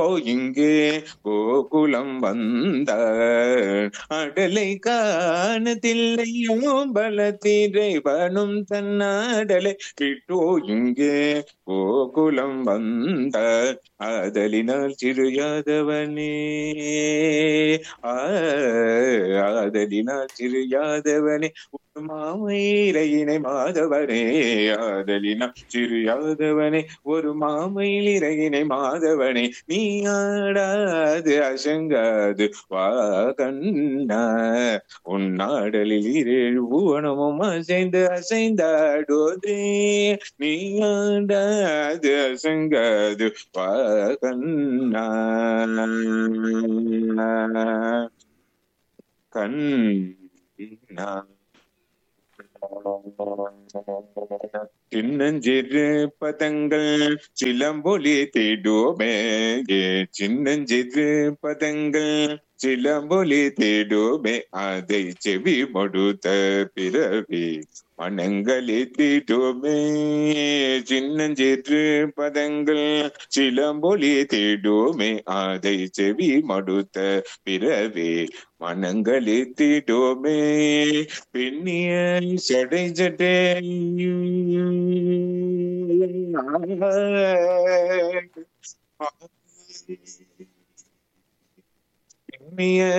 ஓ இங்கே கோகுலம் வந்த அடலை காணத்தில்லையோ பலத்திரைவனும் தன்னாடலை கிட்டோ இங்கே கோகுலம் வந்த ஆதலினால் சிறுயாதவனே ஆ, ஆதலினால் சிறுயாதவனே ஒரு மாமயிலையினை மாதவனே ஆதலினால் சிறுயாதவனே ஒரு மாமயில் இறையினை மாதவனே நீ ஆடாது அசங்காது வா கண்ணா உன்னாடலில் இரேழு பூவனமும் அசைந்து அசைந்தாடோதே நீ ஆடாது அசங்காது வா கண்ணா கண்ணா சின்னஞ்சிறு பதங்கள் சிலம்பொலி தேடுமே சின்னஞ்சிறு பதங்கள் சிலம்பொலி தேடுமே அதை செவி மடுத்த பிறவி மனங்களி தேடுமே சின்னஞ்சிறு பதங்கள் சிலம்பொலி தேடுமே அதை செவி மடுத்த பிறவி மனங்களி தேடுமே பெண்ணிய சடை ஜடை பெண்ணிய